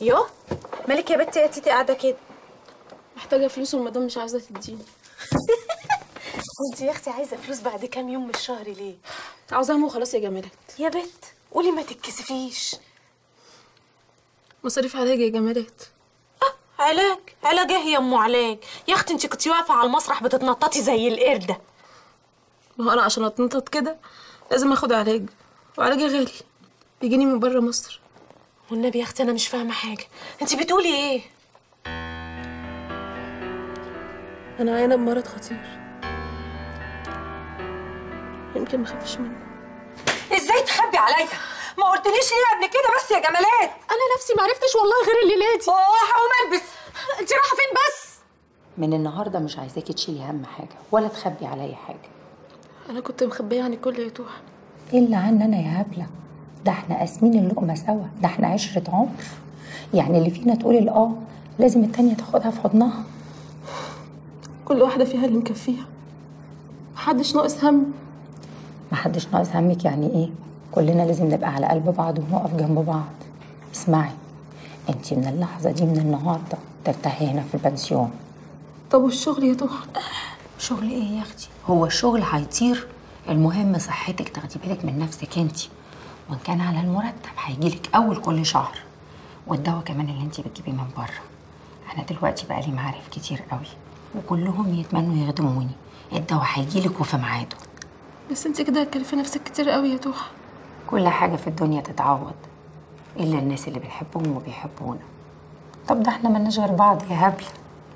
يو مالك يا بنتي يا تيتي قاعده كده محتاجه فلوس والمدام مش عايزه تديني وانت يا اختي عايزه فلوس بعد كام يوم من الشهر ليه عاوزاهم وخلاص يا جمالات يا بت قولي ما تتكسفيش مصاريف علاج يا جمالات اه علاج علاج ايه يا ام علاج يا اختي انت كنتي واقفه على المسرح بتتنططي زي القرده ما هو انا عشان اتنطط كده لازم اخد علاج وعلاجي غالي بيجيني من بره مصر والنبي يا اختي انا مش فاهمه حاجه انت بتقولي ايه انا عيانه بمرض خطير يمكن ما اخافش منه ازاي تخبي عليا ما قلتليش ليه قبل كده بس يا جمالات انا نفسي ما عرفتش والله غير الليله دي اه هقوم البس انت رايحه فين بس من النهارده مش عايزاكي تشيلي هم حاجه ولا تخبي عليا حاجه انا كنت مخبيه عن الكل يا توحه الا عن انا يا هبله ده احنا قاسمين اللقمه سوا ده احنا عشره عمر يعني اللي فينا تقول الاه لازم التانية تاخدها في حضنها كل واحده فيها اللي مكفيها محدش ناقص هم محدش ناقص همك يعني ايه كلنا لازم نبقى على قلب بعض ونقف جنب بعض اسمعي انتي من اللحظه دي من النهارده ترتاحي هنا في البنسيون طب والشغل يا توحه شغل ايه يا اختي هو الشغل هيطير المهم صحتك تاخدي بالك من نفسك انتي وان كان على المرتب هيجيلك اول كل شهر والدواء كمان اللي انتي بتجيبيه من بره انا دلوقتي بقى لي معارف كتير قوي وكلهم يتمنوا يخدموني الدواء هيجيلك وفي ميعاده بس انت كده هتكلفي نفسك كتير قوي يا توحه كل حاجه في الدنيا تتعوض الا الناس اللي بنحبهم وبيحبونا طب ده احنا ملناش غير بعض يا هبل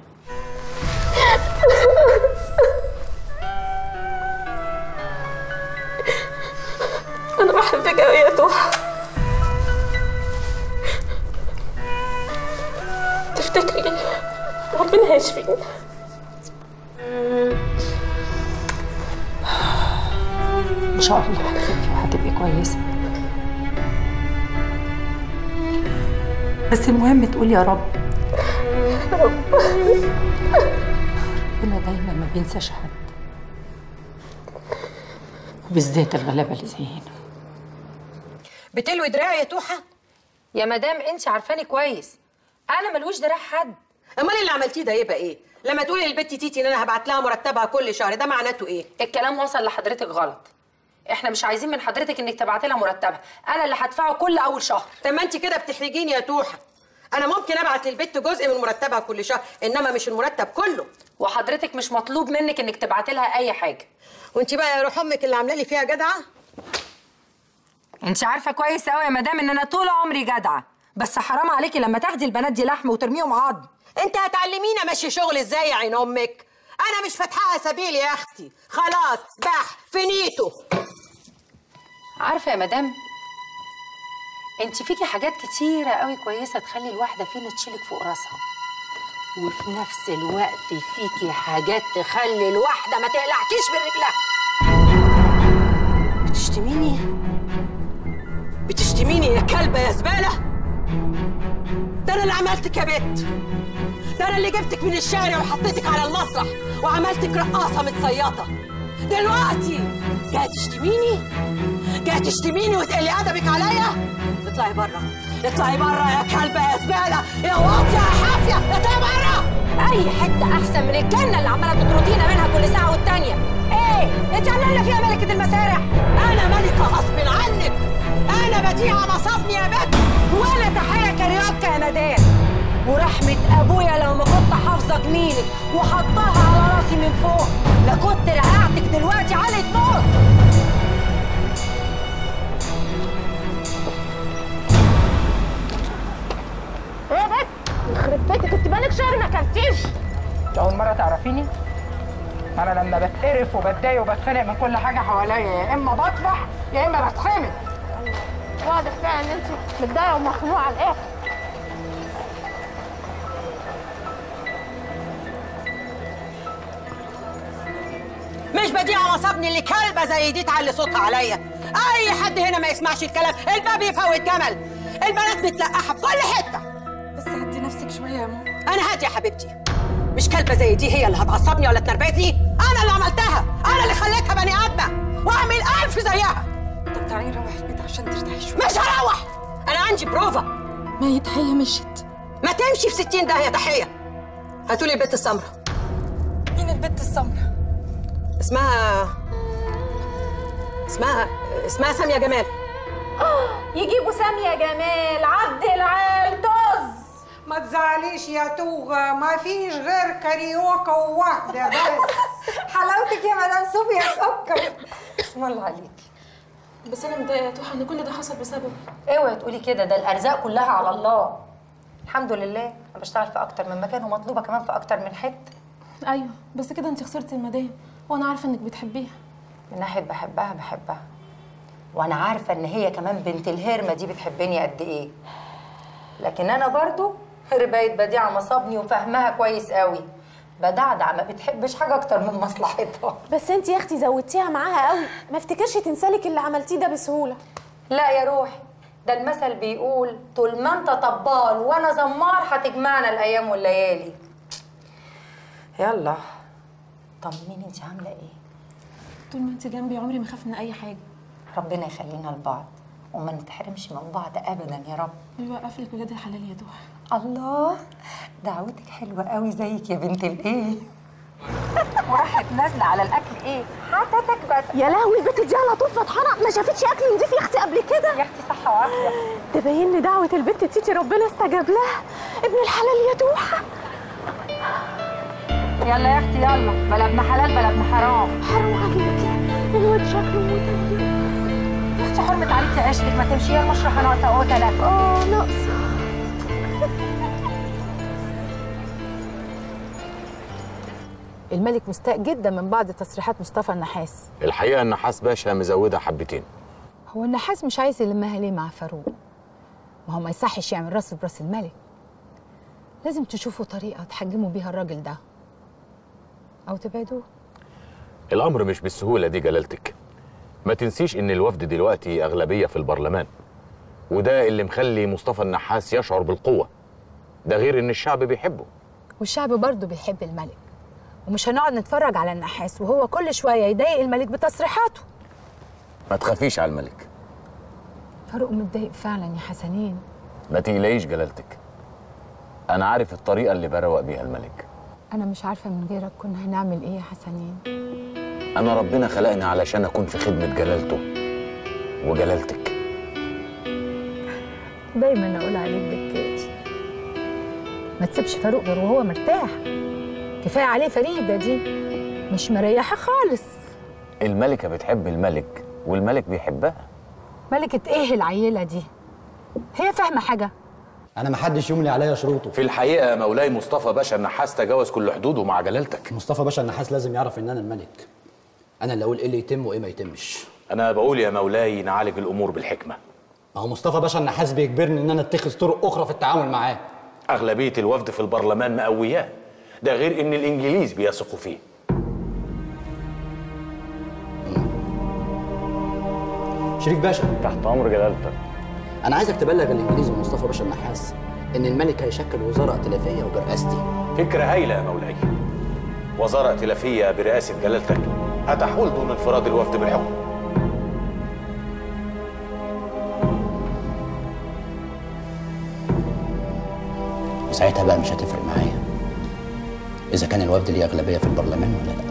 انا بحبك قوي يا توحه تفتكري ربنا هيشفيني ان شاء الله هتخفي وهتبقي كويسه بس المهم تقول يا رب ربنا دايما ما بينساش حد وبالذات الغلابه اللي زينا بتلوي دراعي يا توحه يا مدام انت عارفاني كويس انا ملوش دراع حد امال اللي عملتيه ده يبقى ايه لما تقولي للبت تيتي ان انا هبعت لها مرتبها كل شهر ده معناته ايه الكلام وصل لحضرتك غلط احنا مش عايزين من حضرتك انك تبعتي لها مرتبها انا اللي هدفعه كل اول شهر طب ما انت كده بتحرجيني يا توحه انا ممكن ابعت للبت جزء من مرتبها كل شهر انما مش المرتب كله وحضرتك مش مطلوب منك انك تبعتي لها اي حاجه وانت بقى يا روح امك اللي عامله لي فيها جدعه انت عارفه كويس قوي يا مدام ان انا طول عمري جدعه بس حرام عليكي لما تاخدي البنات دي لحم وترميهم عظم انت هتعلمينا ماشي شغل ازاي يا عين امك انا مش فاتحاها سبيل يا اختي خلاص بح فينيتو عارفه يا مدام انت فيكي حاجات كتيره قوي كويسه تخلي الواحده فينا تشيلك فوق راسها وفي نفس الوقت فيكي حاجات تخلي الواحده ما تقلعكيش من رجلها بتشتميني بتشتميني يا كلبه يا زباله ده انا اللي عملتك يا بت ده انا اللي جبتك من الشارع وحطيتك على المسرح وعملتك رقاصه متصيطه دلوقتي جايه تشتميني جايه تشتميني وتقلي ادبك عليا اطلعي بره اطلعي بره يا كلبه يا زباله يا واطيه يا حافيه اطلعي بره اي حته احسن من الجنه اللي عماله تطردينا منها كل ساعه والتانيه ايه انت عامله لنا فيها ملكه المسارح انا ملكه غصب عنك انا بديعه مصابني يا بت ولا تحيه كرياكه يا مدام ورحمة أبويا لو ما كنت حافظة جميلك وحطاها على راسي من فوق لكنت رقعتك دلوقتي على موت ايه يا بت يخرب بيتك كنت بقالك شهر ما اكلتيش انت اول مره تعرفيني انا لما بتقرف وبتضايق وبتخانق من كل حاجه حواليا يا اما بطفح يا اما بتخانق واضح فعلا ان انت متضايقه ومخنوقه على الاخر مش بديعه مصابني اللي كلبه زي دي تعلي صوتها عليا اي حد هنا ما يسمعش الكلام الباب يفوت جمل البنات متلقحه في كل حته بس هدي نفسك شوية يا ماما انا هاديه يا حبيبتي مش كلبه زي دي هي اللي هتعصبني ولا تنرفزني انا اللي عملتها انا اللي خليتها بني ادمه واعمل الف زيها طب تعالي نروح البيت عشان ترتاحي شوية مش هروح انا عندي بروفا ما هي تحية مشت ما تمشي في ستين داهية تحية هاتولي البت السمرة مين البت السمرة؟ اسمها اسمها اسمها سامية جمال يجيبوا سامية جمال عبد العال طز ما تزعليش يا توغة ما فيش غير كاريوكا وواحدة بس حلاوتك يا مدام صوفيا سكر اسم الله عليكي بس انا متضايقة يا توحة ان كل ده حصل بسببي اوعي تقولي كده ده الارزاق كلها على الله الحمد لله انا بشتغل في اكتر من مكان ومطلوبه كمان في اكتر من حته ايوه بس كده انت خسرتي المدام وانا عارفة انك بتحبيها من ناحيه بحبها بحبها وانا عارفه ان هي كمان بنت الهرمه دي بتحبني قد ايه لكن انا برضو ربايه بديعه مصابني وفهمها كويس قوي بدعدع ما بتحبش حاجه اكتر من مصلحتها بس انت يا اختي زودتيها معاها قوي ما افتكرش تنسالك اللي عملتيه ده بسهوله لا يا روحي ده المثل بيقول طول ما انت طبال وانا زمار هتجمعنا الايام والليالي يلا طمنيني انت عامله ايه طول ما انت جنبي عمري ما خاف من اي حاجة ربنا يخلينا لبعض وما نتحرمش من بعض ابدا يا رب ويوقف لك ولاد الحلال يا توحة الله دعوتك حلوه قوي زيك يا بنت الايه وراحت نازله على الاكل ايه حتتك بقى يا لهوي البت دي على طول فرحانه ما شافتش اكل نضيف يا اختي قبل كده يا اختي صحه وعافيه تبين لي دعوه البت تيتي ربنا استجاب لها ابن الحلال يا توحه يلا يا اختي يلا بلا ابن حلال بلا ابن حرام حرام عليكي الواد شكله متنجم يا اختي حرمت عليكي عشتك ما تمشي المشرح انا وسقوتها لك اه ناقصه الملك مستاء جدا من بعض تصريحات مصطفى النحاس الحقيقه النحاس باشا مزودها حبتين هو النحاس مش عايز يلمها ليه مع فاروق ما هو ما يصحش يعمل راس براس الملك لازم تشوفوا طريقه تحجموا بيها الراجل ده او تبعدوه الامر مش بالسهوله دي جلالتك ما تنسيش ان الوفد دلوقتي اغلبيه في البرلمان وده اللي مخلي مصطفى النحاس يشعر بالقوه ده غير ان الشعب بيحبه والشعب برضه بيحب الملك ومش هنقعد نتفرج على النحاس وهو كل شويه يضايق الملك بتصريحاته ما تخافيش على الملك فاروق متضايق فعلا يا حسنين ما تقلقيش جلالتك انا عارف الطريقه اللي بروق بيها الملك انا مش عارفه من غيرك كنا هنعمل ايه يا حسنين انا ربنا خلقني علشان اكون في خدمه جلالته وجلالتك دايما اقول عليك بكاش ما تسيبش فاروق غير وهو مرتاح كفايه عليه فريده دي مش مريحه خالص الملكه بتحب الملك والملك بيحبها ملكه ايه العيله دي هي فاهمه حاجه انا ما حدش يملي عليا شروطه في الحقيقه مولاي مصطفى باشا النحاس تجاوز كل حدوده مع جلالتك مصطفى باشا النحاس لازم يعرف ان انا الملك انا اللي اقول ايه اللي يتم وايه ما يتمش انا بقول يا مولاي نعالج الامور بالحكمه ما هو مصطفى باشا النحاس بيجبرني ان انا اتخذ طرق اخرى في التعامل معاه اغلبيه الوفد في البرلمان مقوياه ده غير ان الانجليز بيثقوا فيه شريف باشا تحت امر جلالتك انا عايزك تبلغ الانجليزي ومصطفى باشا النحاس ان الملك هيشكل وزاره ائتلافيه وبرئاستي فكره هايله يا مولاي وزاره ائتلافيه برئاسه جلالتك هتحول دون انفراد الوفد بالحكم وساعتها بقى مش هتفرق معايا اذا كان الوفد ليه اغلبيه في البرلمان ولا لا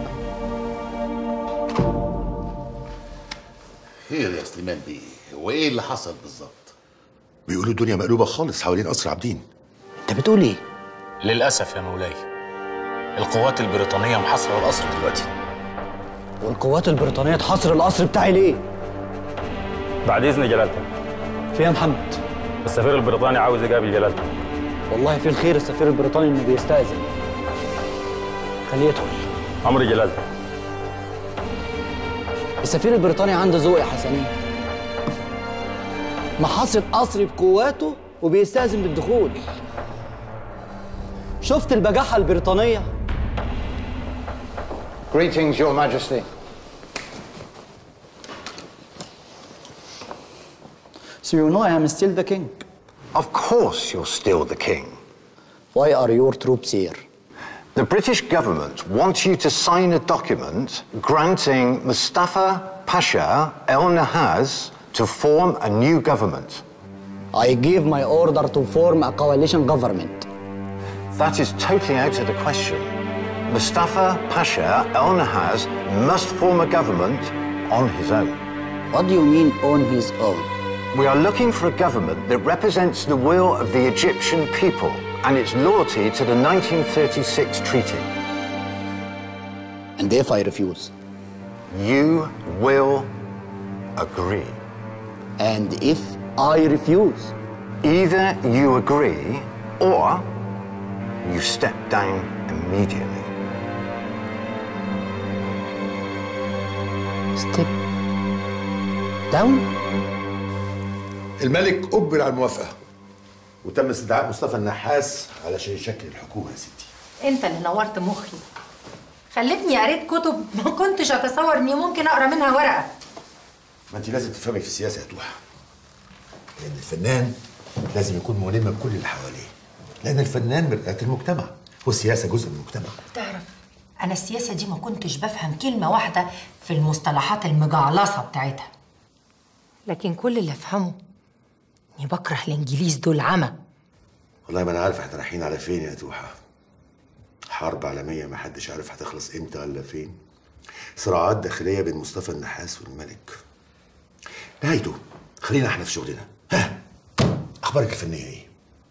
خير يا سليمان بيه هو ايه اللي حصل بالظبط بيقولوا الدنيا مقلوبه خالص حوالين قصر عابدين انت بتقول ايه للاسف يا مولاي القوات البريطانيه محاصره القصر دلوقتي والقوات البريطانيه تحاصر القصر بتاعي ليه بعد اذن جلالتك فيها محمد السفير البريطاني عاوز يقابل جلالتك والله في الخير السفير البريطاني انه بيستاذن خليه يدخل امر جلالتك السفير البريطاني عنده ذوق يا حسنين محاصر قصر بقواته وبيستأذن بالدخول شفت البجاحة البريطانية Greetings, Your Majesty. So you know I am still the king. Of course, you're still the king. Why are your troops here? The British government wants you to sign a document granting Mustafa Pasha El Nahaz to form a new government. I give my order to form a coalition government. That is totally out of the question. Mustafa Pasha El Nahaz must form a government on his own. What do you mean on his own? We are looking for a government that represents the will of the Egyptian people and its loyalty to the 1936 treaty. And if I refuse? You will agree. And if I refuse? Either you agree or you step down immediately. Step down? الملك أجبر على الموافقة وتم استدعاء مصطفى النحاس علشان يشكل الحكومة يا ستي انت اللي نورت مخي خلتني قريت كتب ما كنتش اتصور اني ممكن اقرا منها ورقه ما انت لازم تفهمي في السياسة يا توحة لأن الفنان لازم يكون ملم بكل اللي حواليه لأن الفنان مرآة المجتمع والسياسة جزء من المجتمع تعرف انا السياسه دي ما كنتش بفهم كلمه واحده في المصطلحات المجعلصه بتاعتها لكن كل اللي افهمه اني بكره الانجليز دول عمى والله ما أنا عارف احنا رايحين على فين يا توحة حرب عالمية ما حدش عارف هتخلص امتى ولا فين صراعات داخلية بين مصطفى النحاس والملك نهايته خلينا احنا في شغلنا ها أخبارك الفنية ايه؟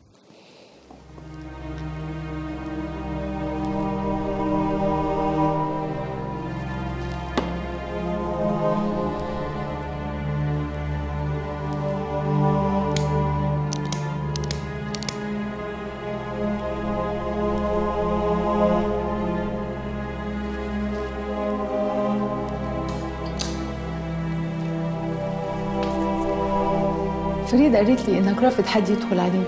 فريدة قالت لي انك رافض حد يدخل عليك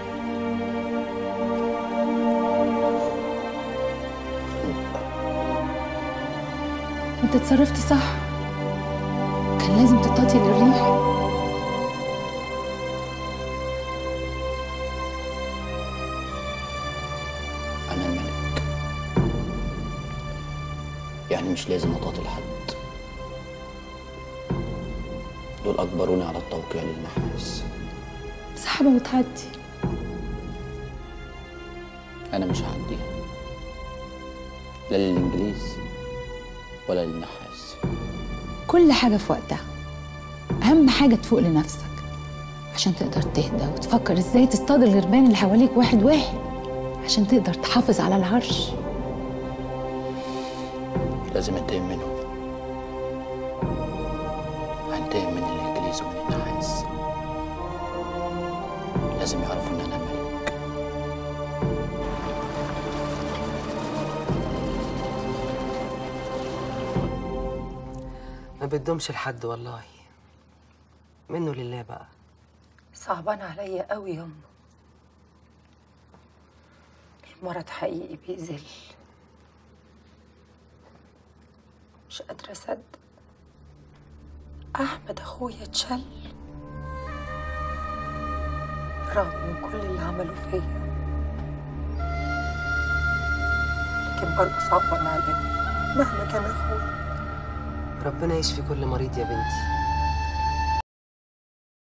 انت اتصرفتي صح كان لازم تطاطي للريح أنا الملك يعني مش لازم أطاطي لحد دول أجبروني على التوقيع للنحاس سحبة وتعدي أنا مش هعديها لا للإنجليز ولا للنحاس كل حاجة في وقتها أهم حاجة تفوق لنفسك عشان تقدر تهدى وتفكر ازاي تصطاد الغربان اللي حواليك واحد واحد عشان تقدر تحافظ على العرش لازم أنتقم منهم هنتقم من الإنجليز ومن النحاس لازم يعرفوا إن أنا الملك ما بدهمش لحد والله منه لله بقى صعبان عليا قوي يما المرض حقيقي بيذل مش قادرة أصدق أحمد أخويا اتشل رغم من كل اللي عمله فيا لكن برضه صعبان عليا مهما كان أخويا ربنا يشفي كل مريض يا بنتي